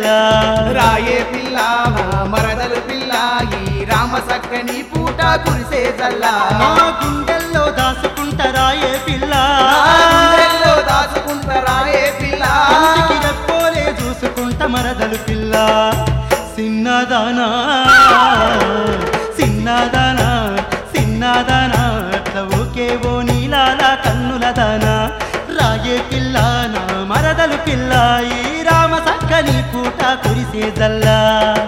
జల్లా రాయే పిల్ల మా మరదలు పిల్ల ఈ రామ సక్కని పూట కురిసే జల్లా నా గుండెల్లో దాసుకుంటారా ఏ పిల్ల నా గుండెల్లో దాచుకుంటా రాయే పిల్ల కంటికి రెప్పోలే చూసుకుంట మరదలు పిల్ల సిన్నదానా సిన్నదానా సిన్నదానా అట్లా ఓకేవో నీలాల కన్నుల దానా రాయే పిల్ల నా మరదలు పిల్ల ఈ రామ సక్కని పూట కురిసే జల్లా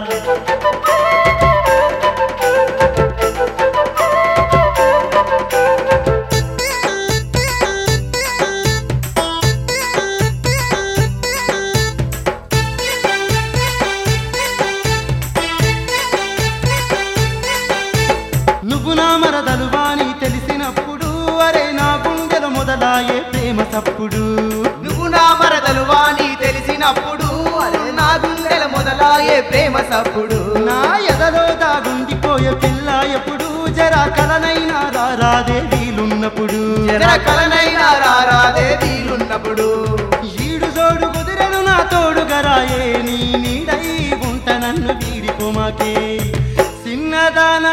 నువ్వు నా మరదలు వాణి తెలిసినప్పుడు అరే నా గుండెలు మొదలాయే ప్రేమ తప్పుడు నువ్వు నా మరదలు వాణి తెలిసినప్పుడు అరే నా గుండెల మొదలాయే ప్రేమ సప్పుడు నా ఎదలో దాగుండిపోయే పిల్ల ఎప్పుడు జరా కలనైనా రారాదే వీలున్నప్పుడు జర కలనైనా రారాదే వీలున్నప్పుడు ఈడు జోడు కుదిరెను నా తోడుగా రాయే నీ నీడై ఉంట నన్ను వీడిపోమాకే చిన్నదానా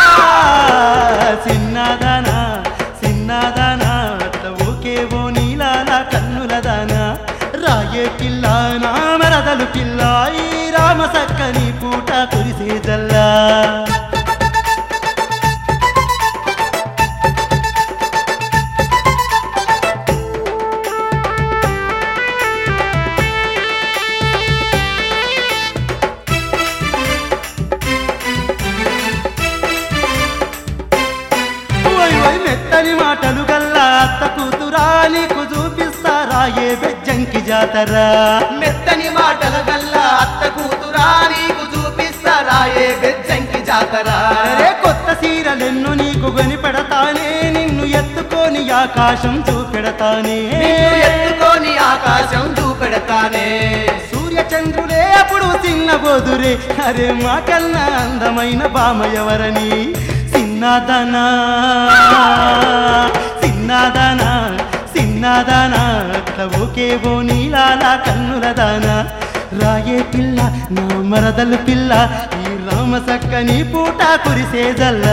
చిన్నదానా చిన్నదానా అట్లా ఓకేవో నీలాల కన్నుల దానా రాయే పిల్ల నా మరదలు పిల్ల ఈ రామ సక్కని పూట కురిసే జల్లా ఓయ్ ఓయ్ మెత్తని మాటలు గల్లా అత్త కూతురా నీకు చూపిస్తారా ఏ బెజ్జంకి జాతరా మెత్తని మాటల గల్లా అత్త కూతురా నీకు చూపిస్తారా ఏ బెజ్జంకి జాతరా అరే కొత్త సీరలెన్ను నీకు కొని పెడతానే నిన్ను ఎత్తుకొని ఆకాశం చూపెడతానే నిన్ను ఎత్తుకొని ఆకాశం చూపెడతానే సూర్య చంద్రులే అప్పుడు చిన్న బోదురే అరే మాకన్నా అందమైన బామ ఎవరని సిన్నదనా సిన్నదనా సిన్నదనా అట్లా ఓకేవో నీలాల కన్నుల దానా రాయే పిల్ల నా మరదలు పిల్ల ఈ రామ సక్కని పూట కురిసే జల్లా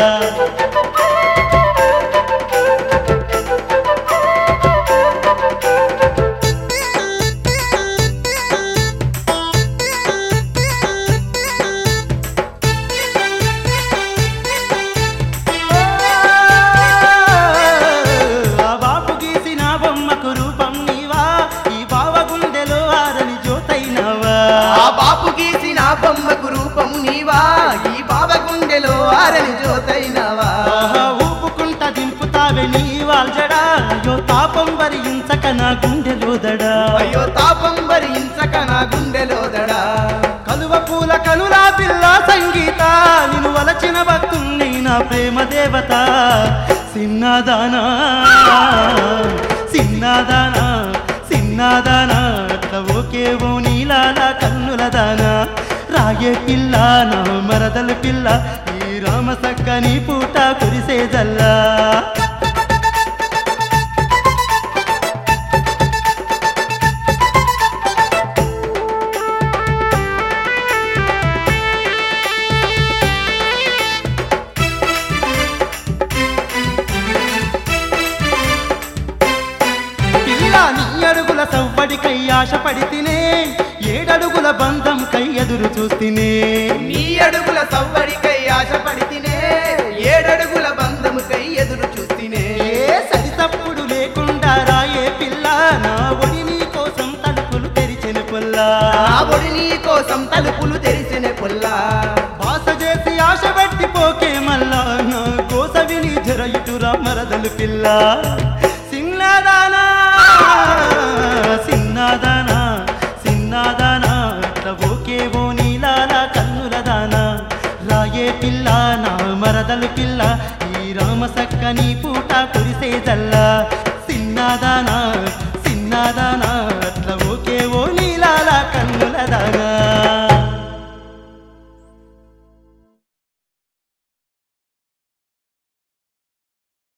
ఆ బాపు గీసిన బొమ్మకు రూపం నీవా ఈ బావ గుండెలో ఆరని జ్యోతైనవా ఆ బాపు గీసిన బొమ్మకు రూపము నీవా ఈ బాబ గుండెలో ఆరని జ్యోతైనవా ఆహా, ఊపుకుంట దింపుతావే నీ వాల్జడా అయ్యో తాపం వరించక నా గుండెలో దడా అయ్యో తాపం భరించక నా గుండెలో దడా కలువ పూల కనులా పిల్ల సంగీత నిన్ను వలచిన భక్తుణ్ణి నా ప్రేమ దేవత సిన్నదానా సిన్నదానా సిన్నదానా అట్లా ఓకేవో నీలాల కన్నుల దానా రాగే పిల్ల నా మరదలు పిల్ల ఈ రామ సక్కని పూట కురిసే జల్లా పిల్ల నీ అడుగుల సవ్వడికై ఆశపడి తినే ఏడడుగుల బంధం కై ఎదురు చూస్తేనే నీ అడుగుల సవ్వడికై ఆశపడి తినే ఏడడుగుల బంధముకై ఎదురు చూస్తేనే ఏ సరితప్పుడు లేకుండా రాయే పిల్ల నా ఒడి నీ కోసం తలుపులు తెరిచిన పుల్ల నా ఒడి నీ కోసం తలుపులు తెరిసిన పుల్లా బాస చేసి ఆశ పెట్టి పోకే మల్లా నా కోస విని జర ఇటురా మరదలు పిల్ల సిన్నదానా సిన్నదానా సిన్నదానా అట్లా ఓకేవో నీలాల కన్నుల దానా రాయే పిల్ల నా మరదలు పిల్ల ఈ రామ సక్కని పూట కురిసే జల్లా సిన్నదానా